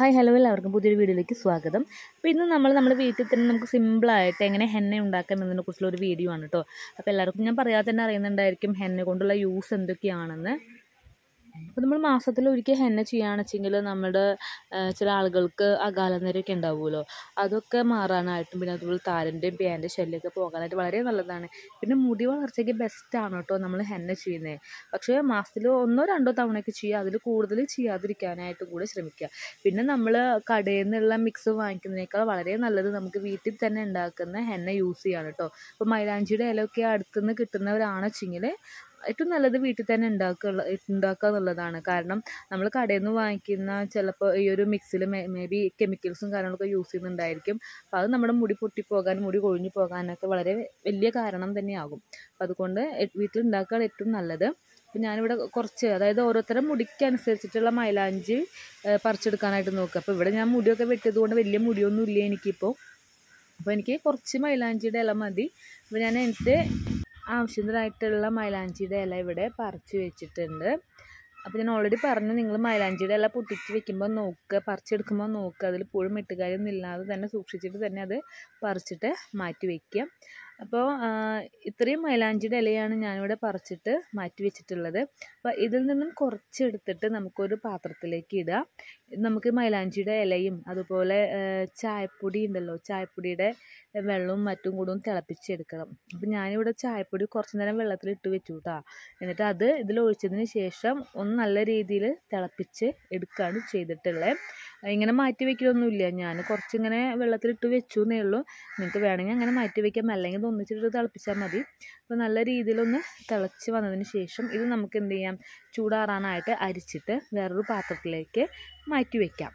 hi hello എല്ലാവർക്കും പുതിയൊരു വീഡിയോയിലേക്ക് സ്വാഗതം അപ്പോൾ ഇന്ന് നമ്മൾ നമ്മുടെ വീട്ടിൽ തന്നെ നമുക്ക് സിമ്പിളായിട്ട് എങ്ങനെ ഹെന്ന ഉണ്ടാക്കാം എന്നതിനെ കുറിച്ചുള്ള ഒരു വീഡിയോ ആണ് കേട്ടോ അപ്പോൾ എല്ലാവർക്കും ഞാൻ പറയാതെ തന്നെ അറിയുന്നുണ്ടായിരിക്കും ഹെന്ന കൊണ്ടുള്ള യൂസ് എന്തൊക്കെയാണെന്ന് അപ്പോൾ നമ്മൾ മാസത്തിൽ ഒരിക്കൽ ഹെന്ന ചെയ്യുകയാണെന്ന് വെച്ചെങ്കിൽ നമ്മുടെ ആ, ചില ആളുകൾക്ക് അകാലനരയൊക്കെ ഉണ്ടാവുമല്ലോ അതൊക്കെ മാറാനായിട്ടും പിന്നെ അതുപോലെ താരൻ്റെയും പേൻ്റെ ശല്യമൊക്കെ പോകാനായിട്ട് വളരെ നല്ലതാണ് പിന്നെ മുടി വളർച്ചയ്ക്ക് ബെസ്റ്റാണ് കേട്ടോ നമ്മൾ ഹെന്ന ചെയ്യുന്നത് പക്ഷേ മാസത്തിൽ ഒന്നോ രണ്ടോ തവണയൊക്കെ ചെയ്യുക അതിൽ കൂടുതൽ ചെയ്യാതിരിക്കാനായിട്ട് കൂടെ ശ്രമിക്കുക പിന്നെ നമ്മൾ കടയിൽ നിന്നുള്ള മിക്സ് വാങ്ങിക്കുന്നതിനേക്കാൾ വളരെ നല്ലത് നമുക്ക് വീട്ടിൽ തന്നെ ഉണ്ടാക്കുന്ന ഹെന്ന യൂസ് ചെയ്യാണ് കേട്ടോ അപ്പോൾ മൈലാഞ്ചിയുടെ ഇലയൊക്കെ അടുത്തുനിന്ന് കിട്ടുന്നവരാണെന്ന് വെച്ചെങ്കിൽ ഏറ്റവും നല്ലത് വീട്ടിൽ തന്നെ ഉണ്ടാക്കുക ഉണ്ടാക്കുക എന്നുള്ളതാണ് കാരണം നമ്മൾ കടയിൽ നിന്ന് വാങ്ങിക്കുന്ന ചിലപ്പോൾ ഈ ഒരു മിക്സിൽ മേ ബി കെമിക്കൽസും കാര്യങ്ങളൊക്കെ യൂസ് ചെയ്യുന്നുണ്ടായിരിക്കും അപ്പോൾ അത് നമ്മുടെ മുടി പൊട്ടിപ്പോകാൻ മുടി കൊഴിഞ്ഞു പോകാനൊക്കെ വളരെ വലിയ കാരണം തന്നെയാകും അപ്പോൾ അതുകൊണ്ട് എ- വീട്ടിൽ ഉണ്ടാക്കുകയാണ് ഏറ്റവും നല്ലത് അപ്പോൾ ഞാനിവിടെ കുറച്ച് അതായത് ഓരോരുത്തരുടെ മുടിക്ക് അനുസരിച്ചിട്ടുള്ള മൈലാഞ്ചി ഏഹ്, പറിച്ചെടുക്കാനായിട്ട് നോക്കുക അപ്പോൾ ഇവിടെ ഞാൻ മുടിയൊക്കെ വെട്ടിയത് കൊണ്ട് വലിയ മുടിയൊന്നും ഇല്ല എനിക്കിപ്പോൾ അപ്പോൾ എനിക്ക് കുറച്ച് മൈലാഞ്ചിയുടെ ഇല മതി അപ്പോൾ ഞാൻ എൻ്റെ ആവശ്യത്തിനായിട്ടുള്ള മൈലാഞ്ചിയുടെ ഇല ഇവിടെ പറിച്ച് വെച്ചിട്ടുണ്ട് അപ്പോൾ ഞാൻ ഓൾറെഡി പറഞ്ഞു നിങ്ങൾ മൈലാഞ്ചിയുടെ ഇല പൊട്ടിച്ച് വെക്കുമ്പോൾ നോക്കുക പറിച്ചെടുക്കുമ്പോൾ നോക്കുക അതിൽ പുഴും ഇട്ടുകാരൊന്നും ഇല്ലാതെ തന്നെ സൂക്ഷിച്ചിട്ട് തന്നെ അത് പറിച്ചിട്ട് മാറ്റി വയ്ക്കുക അപ്പോൾ ആ, ഇത്രയും മൈലാഞ്ചിയുടെ ഇലയാണ് ഞാനിവിടെ പറിച്ചിട്ട് മാറ്റി വെച്ചിട്ടുള്ളത് അപ്പോൾ ഇതിൽ നിന്നും കുറച്ചെടുത്തിട്ട് നമുക്കൊരു പാത്രത്തിലേക്ക് ഇടുക നമുക്ക് മൈലാഞ്ചിയുടെ ഇലയും അതുപോലെ ആ, ചായപ്പൊടി ഉണ്ടല്ലോ ചായപ്പൊടിയുടെ വെള്ളവും മറ്റും കൂടെ ഒന്ന് തിളപ്പിച്ചെടുക്കണം അപ്പോൾ ഞാനിവിടെ ചായപ്പൊടി കുറച്ച് നേരം വെള്ളത്തിൽ ഇട്ട് വെച്ചു കേട്ടോ എന്നിട്ട് അത് ഇതിൽ ഒഴിച്ചതിന് ശേഷം ഒന്ന് നല്ല രീതിയിൽ തിളപ്പിച്ച് എടുക്കുകയാണ് ചെയ്തിട്ടുള്ളത് ഇങ്ങനെ മാറ്റി വെക്കലൊന്നുമില്ല ഞാൻ കുറച്ചിങ്ങനെ വെള്ളത്തിലിട്ട് വെച്ചു എന്നേ ഉള്ളൂ നിങ്ങൾക്ക് വേണമെങ്കിൽ അങ്ങനെ മാറ്റി വെക്കാം അല്ലെങ്കിൽ ഇത് ഒന്നിച്ചിട്ട് തിളപ്പിച്ചാൽ മതി അപ്പോൾ നല്ല രീതിയിലൊന്ന് തിളച്ച് വന്നതിന് ശേഷം ഇത് നമുക്ക് എന്ത് ചെയ്യാം ചൂടാറാനായിട്ട് അരിച്ചിട്ട് വേറൊരു പാത്രത്തിലേക്ക് മാറ്റി വയ്ക്കാം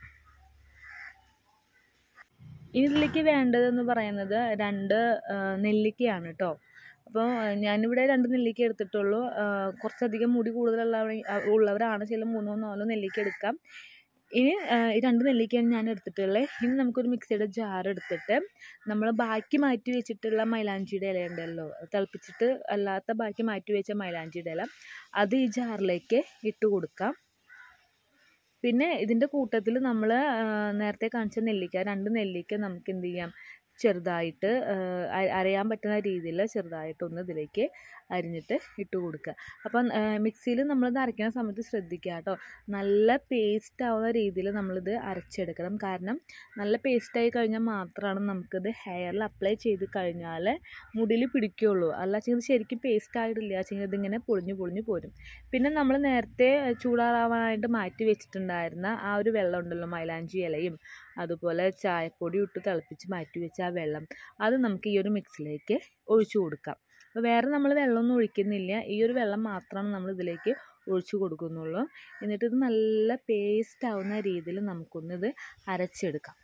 ഇനി ഇതിലേക്ക് വേണ്ടതെന്ന് പറയുന്നത് രണ്ട് ആ, നെല്ലിക്കയാണ് കേട്ടോ അപ്പോൾ ഞാനിവിടെ രണ്ട് നെല്ലിക്ക എടുത്തിട്ടുള്ളൂ ആ, കുറച്ചധികം മുടി കൂടുതലുള്ള ഉള്ളവരാണ് ചില മൂന്നോ നാലോ നെല്ലിക്ക എടുക്കാം ഇനി ആ, ഈ രണ്ട് നെല്ലിക്കയാണ് ഞാൻ എടുത്തിട്ടുള്ളത് ഇനി നമുക്കൊരു മിക്സിയുടെ ജാർ എടുത്തിട്ട് നമ്മൾ ബാക്കി മാറ്റി വെച്ചിട്ടുള്ള മൈലാഞ്ചിയുടെ ഇല ഉണ്ടല്ലോ തിളപ്പിച്ചിട്ട് അല്ലാത്ത ബാക്കി മാറ്റി വെച്ച മൈലാഞ്ചിയുടെ ഇല അത് ഈ ജാറിലേക്ക് ഇട്ട് കൊടുക്കാം പിന്നെ ഇതിൻ്റെ കൂട്ടത്തിൽ നമ്മൾ നേരത്തെ കാണിച്ച നെല്ലിക്ക രണ്ട് നെല്ലിക്ക നമുക്ക് എന്ത് ചെയ്യാം ചെറുതായിട്ട് ആ, അ- അരയാൻ പറ്റുന്ന രീതിയിൽ ചെറുതായിട്ടൊന്ന് ഇതിലേക്ക് അരിഞ്ഞിട്ട് ഇട്ട് കൊടുക്കുക അപ്പം മിക്സിയിൽ നമ്മളിത് അരയ്ക്കുന്ന സമയത്ത് ശ്രദ്ധിക്കുക കേട്ടോ നല്ല പേസ്റ്റ് ആവുന്ന രീതിയിൽ നമ്മളിത് അരച്ചെടുക്കണം കാരണം നല്ല പേസ്റ്റായി കഴിഞ്ഞാൽ മാത്രമാണ് നമുക്കിത് ഹെയറിൽ അപ്ലൈ ചെയ്ത് കഴിഞ്ഞാൽ മുടിയിൽ പിടിക്കുകയുള്ളൂ അല്ല വെച്ചെങ്കിൽ ഇത് ശരിക്കും പേസ്റ്റ് ആയിട്ടില്ല വെച്ചെങ്കിൽ ഇതിങ്ങനെ പൊളിഞ്ഞു പൊളിഞ്ഞു പോരും പിന്നെ നമ്മൾ നേരത്തെ ചൂടാറാവാനായിട്ട് മാറ്റി വെച്ചിട്ടുണ്ടായിരുന്ന ആ ഒരു വെള്ളം ഉണ്ടല്ലോ മൈലാഞ്ചി ഇലയും അതുപോലെ ചായപ്പൊടി ഇട്ട് തിളപ്പിച്ച് മാറ്റി വെച്ച ആ വെള്ളം അത് നമുക്ക് ഈ ഒരു മിക്സിലേക്ക് ഒഴിച്ചു കൊടുക്കാം അപ്പോൾ വേറെ നമ്മൾ വെള്ളമൊന്നും ഒഴിക്കുന്നില്ല ഈ ഒരു വെള്ളം മാത്രമാണ് നമ്മൾ ഇതിലേക്ക് ഒഴിച്ചു കൊടുക്കുന്നുള്ളൂ എന്നിട്ട് ഇത് നല്ല പേസ്റ്റ് ആവുന്ന രീതിയിൽ നമുക്കൊന്നിത് അരച്ചെടുക്കാം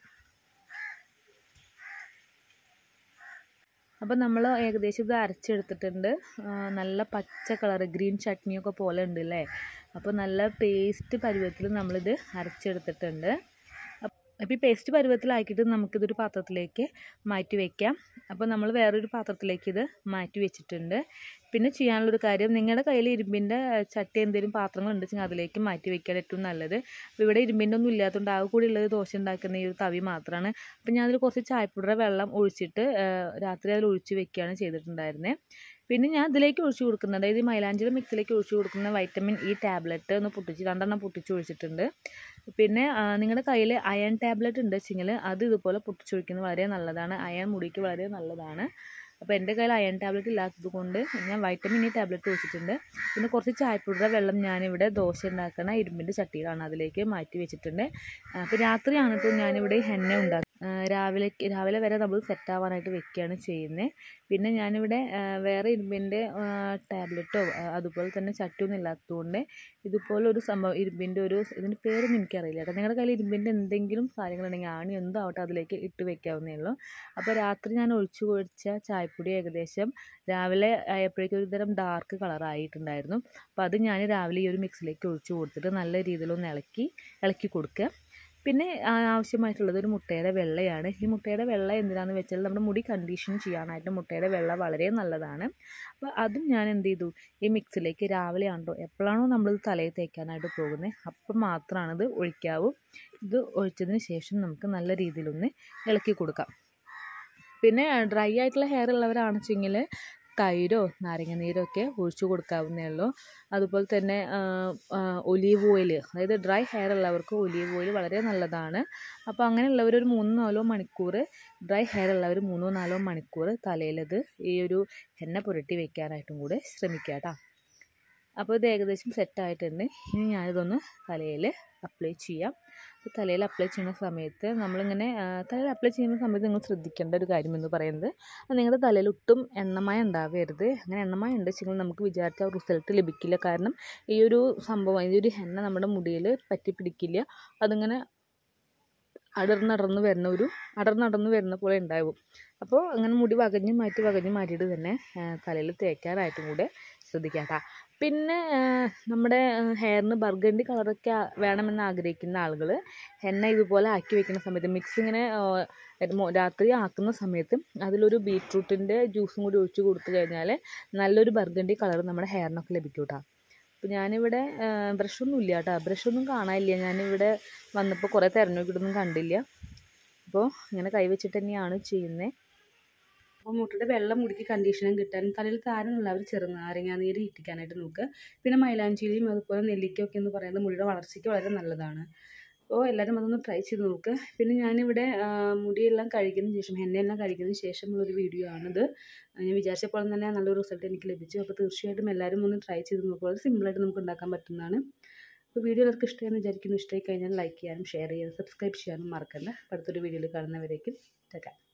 അപ്പോൾ നമ്മൾ ഏകദേശം ഇത് അരച്ചെടുത്തിട്ടുണ്ട് ആ, നല്ല പച്ച കളർ ഗ്രീൻ ചട്നിയൊക്കെ പോലെ ഉണ്ട് അല്ലേ അപ്പോൾ നല്ല പേസ്റ്റ് പരുവത്തിൽ നമ്മളിത് അരച്ചെടുത്തിട്ടുണ്ട് അപ്പോൾ ഈ പേസ്റ്റ് പരുവത്തിലാക്കിയിട്ട് നമുക്കിതൊരു പാത്രത്തിലേക്ക് മാറ്റി വയ്ക്കാം അപ്പോൾ നമ്മൾ വേറൊരു പാത്രത്തിലേക്ക് ഇത് മാറ്റി വെച്ചിട്ടുണ്ട് പിന്നെ ചെയ്യാനുള്ളൊരു കാര്യം നിങ്ങളുടെ കയ്യിൽ ഇരുമ്പിൻ്റെ ചട്ടി എന്തെങ്കിലും പാത്രങ്ങൾ ഉണ്ടെങ്കിൽ അതിലേക്ക് മാറ്റി വയ്ക്കാൻ ഏറ്റവും നല്ലത് അപ്പോൾ ഇവിടെ ഇരുമ്പിൻ്റെ ഒന്നും ഇല്ലാത്തതുകൊണ്ട് ആകെ കൂടി ഉള്ളത് ദോശ ഉണ്ടാക്കുന്ന ഈ ഒരു തവി മാത്രമാണ് അപ്പോൾ ഞാൻ അതിൽ കുറച്ച് ചായപ്പൊടിയുടെ വെള്ളം ഒഴിച്ചിട്ട് ആ, രാത്രി അതിൽ ഒഴിച്ച് വെക്കുകയാണ് ചെയ്തിട്ടുണ്ടായിരുന്നത് പിന്നെ ഞാൻ ഇതിലേക്ക് ഒഴിച്ച് കൊടുക്കുന്നത് അതായത് ഈ മൈലാഞ്ചിയുടെ മിക്സിലേക്ക് ഒഴിച്ച് കൊടുക്കുന്ന വൈറ്റമിൻ ഇ ടാബ്ലറ്റ് ഒന്ന് പൊട്ടിച്ച് രണ്ടെണ്ണം പൊട്ടിച്ച് ഒഴിച്ചിട്ടുണ്ട് പിന്നെ ആ, നിങ്ങളുടെ കയ്യിൽ അയൺ ടാബ്ലറ്റ് ഉണ്ട് വെച്ചെങ്കിൽ അത് ഇതുപോലെ പൊട്ടിച്ചൊഴിക്കുന്നത് വളരെ നല്ലതാണ് അയൺ മുടിക്ക് വളരെ നല്ലതാണ് അപ്പോൾ എൻ്റെ കയ്യിൽ അയൺ ടാബ്ലറ്റ് ഇല്ലാത്തത് കൊണ്ട് ഞാൻ വൈറ്റമിൻ ഇ ടാബ്ലറ്റ് വെച്ചിട്ടുണ്ട് പിന്നെ കുറച്ച് ചായപ്പൊടിയുടെ വെള്ളം ഞാനിവിടെ ദോശ ഉണ്ടാക്കുന്ന ഇരുമ്പിൻ്റെ ചട്ടിയിലാണ് അതിലേക്ക് മാറ്റി വെച്ചിട്ടുണ്ട് അപ്പോൾ രാത്രിയാണ് ഇപ്പോൾ ഞാനിവിടെ ഹെന്ന ഉണ്ടാക്കുന്നത് രാവിലെ രാവിലെ വരെ നമ്മൾ സെറ്റ് ആവാനായിട്ട് വെക്കുകയാണ് ചെയ്യുന്നത് പിന്നെ ഞാനിവിടെ ആ, വേറെ ഇരുമ്പിൻ്റെ ടാബ്ലറ്റോ അതുപോലെ തന്നെ ചട്ടിയൊന്നും ഇല്ലാത്തതുകൊണ്ട് ഇതുപോലെ ഒരു സംഭവം ഇരുമ്പിൻ്റെ ഒരു ഇതിൻ്റെ പേരൊന്നും എനിക്കറിയില്ല കേട്ടോ നിങ്ങളുടെ കയ്യിൽ ഇരുമ്പിൻ്റെ എന്തെങ്കിലും കാര്യങ്ങളുണ്ടെങ്കിൽ ആണി എന്തോ ആവട്ടെ അതിലേക്ക് ഇട്ട് വെക്കാവുന്നേ ഉള്ളൂ അപ്പോൾ രാത്രി ഞാൻ ഒഴിച്ചു കുഴിച്ച ചായപ്പൊടി ഏകദേശം രാവിലെ ആയപ്പോഴേക്കും ഒരു തരം ഡാർക്ക് കളറായിട്ടുണ്ടായിരുന്നു അപ്പോൾ അത് ഞാൻ രാവിലെ ഈ ഒരു മിക്സിലേക്ക് ഒഴിച്ചു കൊടുത്തിട്ട് നല്ല രീതിയിലൊന്ന് ഇളക്കി ഇളക്കി കൊടുക്കുക പിന്നെ ആ, ആവശ്യമായിട്ടുള്ളത് ഒരു മുട്ടയുടെ വെള്ളയാണ് ഈ മുട്ടയുടെ വെള്ള എന്തിനാണെന്ന് വെച്ചാൽ നമ്മുടെ മുടി കണ്ടീഷൻ ചെയ്യാനായിട്ട് മുട്ടയുടെ വെള്ള വളരെ നല്ലതാണ് അപ്പോൾ അതും ഞാൻ എന്ത് ചെയ്തു ഈ മിക്സിലേക്ക് രാവിലെ ആണല്ലോ എപ്പോഴാണോ നമ്മളിത് തലയിൽ തേക്കാനായിട്ട് പോകുന്നത് അപ്പം മാത്രമാണിത് ഒഴിക്കാവൂ ഇത് ഒഴിച്ചതിന് ശേഷം നമുക്ക് നല്ല രീതിയിലൊന്ന് ഇളക്കി കൊടുക്കാം പിന്നെ ഡ്രൈ ആയിട്ടുള്ള ഹെയർ ഉള്ളവരാണെന്ന് വെച്ചെങ്കിൽ തൈരോ നാരങ്ങ നീരോ ഒക്കെ ഒഴിച്ചു കൊടുക്കാവുന്നേ ഉള്ളൂ അതുപോലെ തന്നെ ഒലീവ് ഓയിൽ അതായത് ഡ്രൈ ഹെയർ ഉള്ളവർക്ക് ഒലീവ് ഓയിൽ വളരെ നല്ലതാണ് അപ്പോൾ അങ്ങനെയുള്ളവർ ഒരു മൂന്നോ നാലോ മണിക്കൂർ ഡ്രൈ ഹെയർ ഉള്ളവർ മൂന്നോ നാലോ മണിക്കൂർ തലയിലത് ഈ ഒരു എണ്ണ പുരട്ടി വെക്കാനായിട്ടും കൂടെ ശ്രമിക്കുക കേട്ടോ അപ്പോൾ ഇത് ഏകദേശം സെറ്റായിട്ടുണ്ട് ഇനി ഞാനിതൊന്ന് തലയിൽ അപ്ലൈ ചെയ്യാം അപ്പോൾ തലയിൽ അപ്ലൈ ചെയ്യുന്ന സമയത്ത് നമ്മളിങ്ങനെ ആ, തലയിൽ അപ്ലൈ ചെയ്യുന്ന സമയത്ത് നിങ്ങൾ ശ്രദ്ധിക്കേണ്ട ഒരു കാര്യം എന്ന് പറയുന്നത് അത് നിങ്ങളുടെ തലയിൽ ഒട്ടും എണ്ണമയം ഉണ്ടാവരുത് അങ്ങനെ എണ്ണമയം ഉണ്ട് വെച്ചെങ്കിൽ നമുക്ക് വിചാരിച്ച റിസൾട്ട് ലഭിക്കില്ല കാരണം ഈ ഒരു സംഭവം ഈ ഒരു എണ്ണ നമ്മുടെ മുടിയിൽ പറ്റി പിടിക്കില്ല അതിങ്ങനെ അടർന്നടർന്ന് വരുന്ന ഒരു അടർന്നടർന്ന് വരുന്ന പോലെ ഉണ്ടാവും അപ്പോൾ അങ്ങനെ മുടി വകഞ്ഞ് മാറ്റി വകഞ്ഞ് മാറ്റിയിട്ട് തന്നെ തലയിൽ തേക്കാനായിട്ടും കൂടെ ശ്രദ്ധിക്കാം കേട്ടോ പിന്നെ ആ, നമ്മുടെ ഹെയറിന് ബർഗണ്ടി കളറൊക്കെ ആ- വേണമെന്ന് ആഗ്രഹിക്കുന്ന ആളുകൾ എണ്ണ ഇതുപോലെ ആക്കി വെക്കുന്ന സമയത്ത് മിക്സ് ഇങ്ങനെ ആ, മോ- രാത്രി ആക്കുന്ന സമയത്ത് അതിലൊരു ബീട്രൂട്ടിൻ്റെ ജ്യൂസും കൂടി ഒഴിച്ച് കൊടുത്തു കഴിഞ്ഞാൽ നല്ലൊരു ബർഗണ്ടി കളർ നമ്മുടെ ഹെയറിനൊക്കെ ലഭിക്കും കേട്ടോ അപ്പോൾ ഞാനിവിടെ ബ്രഷൊന്നും ഇല്ല കേട്ടോ ബ്രഷൊന്നും കാണാനില്ല ഞാനിവിടെ വന്നപ്പോൾ കുറേ തിരഞ്ഞു നോക്കിയിട്ടൊന്നും കണ്ടില്ല അപ്പോൾ ഇങ്ങനെ കൈവച്ചിട്ട് തന്നെയാണ് ചെയ്യുന്നത് അപ്പോൾ മുട്ടയുടെ വെള്ളം മുടിക്ക് കണ്ടീഷനും കിട്ടാൻ തലയിൽ താരനുള്ളവർ ചെറുനാരങ്ങ നീര് ഇട്ടിക്കാനായിട്ട് നോക്കുക പിന്നെ മൈലാഞ്ചിയിലും അതുപോലെ നെല്ലിക്കയൊക്കെ എന്ന് പറയുന്നത് മുടിയുടെ വളർച്ചയ്ക്ക് വളരെ നല്ലതാണ് അപ്പോൾ എല്ലാവരും അതൊന്ന് ട്രൈ ചെയ്ത് നോക്കുക പിന്നെ ഞാനിവിടെ ആ, മുടിയെല്ലാം കഴുകിയതിന് ശേഷം എണ്ണയെല്ലാം കഴുകിയതിന് ശേഷമുള്ളൊരു വീഡിയോ ആണിത് ഞാൻ വിചാരിച്ച പോലെ തന്നെ നല്ലൊരു റിസൾട്ട് എനിക്ക് ലഭിച്ചു അപ്പോൾ തീർച്ചയായിട്ടും എല്ലാവരും ഒന്ന് ട്രൈ ചെയ്ത് നോക്കുക വളരെ സിമ്പിളായിട്ട് നമുക്ക് ഉണ്ടാക്കാൻ പറ്റുന്നതാണ് അപ്പോൾ വീഡിയോ എല്ലാവർക്കും ഇഷ്ടമായെന്ന് വിചാരിക്കുന്നു ഇഷ്ടമായി കഴിഞ്ഞാൽ ലൈക്ക് ചെയ്യാനും ഷെയർ ചെയ്യാനും സബ്സ്ക്രൈബ് ചെയ്യാനും മറക്കണ്ട അടുത്തൊരു വീഡിയോയിൽ കാണുന്നവരേക്കും ടാറ്റ